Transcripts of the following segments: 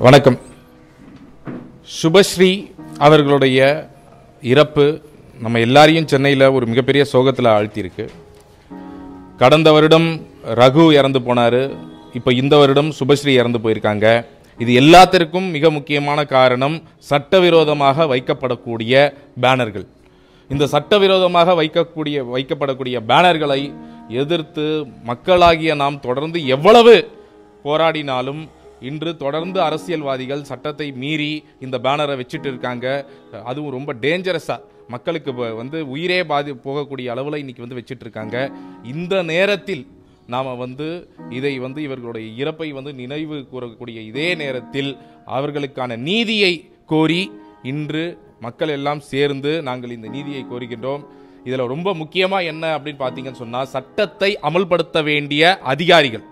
வணக்கம் சுபஸ்ரீ அவர்களுடைய இறப்பு நம்ம எல்லாரையும் சென்னையில் ஒரு மிகப்பெரிய சோகத்தில் ஆழ்த்தியிருக்கு கடந்த வருடம் ரகு இறந்து போனார் இப்போ இந்த வருடம் சுபஸ்ரீ இறந்து போயிருக்காங்க இது எல்லாத்திற்கும் மிக முக்கியமான காரணம் சட்டவிரோதமாக வைக்கப்படக்கூடிய பேனர்கள் இந்த சட்டவிரோதமாக வைக்கக்கூடிய வைக்கப்படக்கூடிய பேனர்களை எதிர்த்து மக்களாகிய நாம் தொடர்ந்து எவ்வளவு போராடினாலும் இன்று தொடர்ந்து அரசியல்வாதிகள் சட்டத்தை மீறி இந்த பேனரை வச்சுட்டு இருக்காங்க அதுவும் ரொம்ப டேஞ்சரஸாக மக்களுக்கு வ- வந்து உயிரே பாதி போகக்கூடிய அளவில் இன்னைக்கு வந்து வச்சுட்டு இருக்காங்க இந்த நேரத்தில் நாம் வந்து இதை வந்து இவர்களுடைய இறப்பை வந்து நினைவு கூறக்கூடிய இதே நேரத்தில் அவர்களுக்கான நீதியை கோரி இன்று மக்கள் எல்லாம் சேர்ந்து நாங்கள் இந்த நீதியை கோருகின்றோம் இதில் ரொம்ப முக்கியமாக என்ன அப்படின்னு பார்த்தீங்கன்னு சொன்னால் சட்டத்தை அமல்படுத்த வேண்டிய அதிகாரிகள்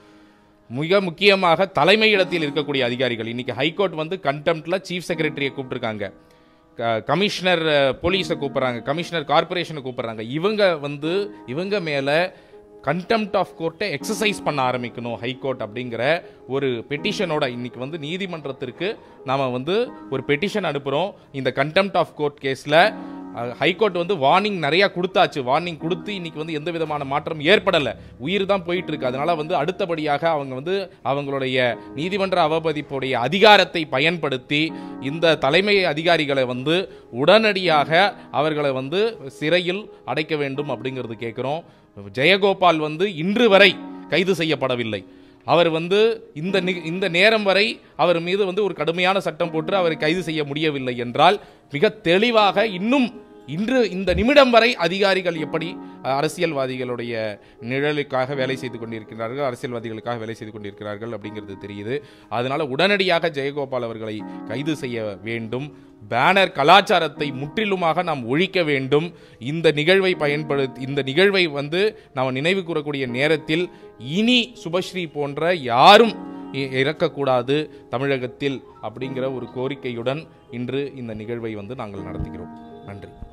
மிக முக்கியமாக தலைமையிடத்தில் இருக்கக்கூடிய அதிகாரிகள் இன்னைக்கு ஹைகோர்ட் வந்து கண்டெம்ட்ல சீஃப் செக்ரட்டரியை கூப்பிட்டுருக்காங்க க- கமிஷனர் அஹ், போலீஸை கூப்பிடுறாங்க கமிஷனர் கார்ப்பரேஷனை கூப்பிடுறாங்க இவங்க வந்து இவங்க மேலே கண்டெம்ட் ஆஃப் கோர்ட்டை எக்ஸசைஸ் பண்ண ஆரம்பிக்கணும் ஹைகோர்ட் அப்படிங்கிற ஒரு பெட்டிஷனோட இன்னைக்கு வந்து நீதிமன்றத்திற்கு நாம் வந்து ஒரு பெட்டிஷன் அனுப்புகிறோம் இந்த கண்டெம்ட் ஆஃப் கோர்ட் கேஸில் ஹைகோர்ட் வந்து வார்னிங் நிறைய கொடுத்தாச்சு வார்னிங் கொடுத்து இன்னைக்கு வந்து எந்த விதமான மாற்றம் ஏற்படலை உயிர் தான் போயிட்டு இருக்கு அதனால வந்து அடுத்தபடியாக அவங்க வந்து அவங்களுடைய நீதிமன்ற அவமதிப்புடைய அதிகாரத்தை பயன்படுத்தி இந்த தலைமை அதிகாரிகளை வந்து உடனடியாக அவர்களை வந்து சிறையில் அடைக்க வேண்டும் அப்படிங்கிறது கேட்குறோம் ஜெயகோபால் வந்து இன்று வரை கைது செய்யப்படவில்லை அவர் வந்து இந்த நி- இந்த நேரம் வரை அவர் மீது வந்து ஒரு கடுமையான சட்டம் போட்டு அவரை கைது செய்ய முடியவில்லை என்றால் மிக தெளிவாக இன்னும் இன்று இந்த நிமிடம் வரை அதிகாரிகள் எப்படி அஹ், அரசியல்வாதிகளுடைய நிழலுக்காக வேலை செய்து கொண்டிருக்கிறார்கள் அரசியல்வாதிகளுக்காக வேலை செய்து கொண்டிருக்கிறார்கள் அப்படிங்கிறது தெரியுது அதனால உடனடியாக ஜெயகோபால் அவர்களை கைது செய்ய வேண்டும் பேனர் கலாச்சாரத்தை முற்றிலுமாக நாம் ஒழிக்க வேண்டும் இந்த நிகழ்வை பயன்படுத்தி இந்த நிகழ்வை வந்து நாம் நினைவு கூறக்கூடிய நேரத்தில் இனி சுபஸ்ரீ போன்ற யாரும் இ- இறக்கக்கூடாது தமிழகத்தில் அப்படிங்கிற ஒரு கோரிக்கையுடன் இன்று இந்த நிகழ்வை வந்து நாங்கள் நடத்துகிறோம் நன்றி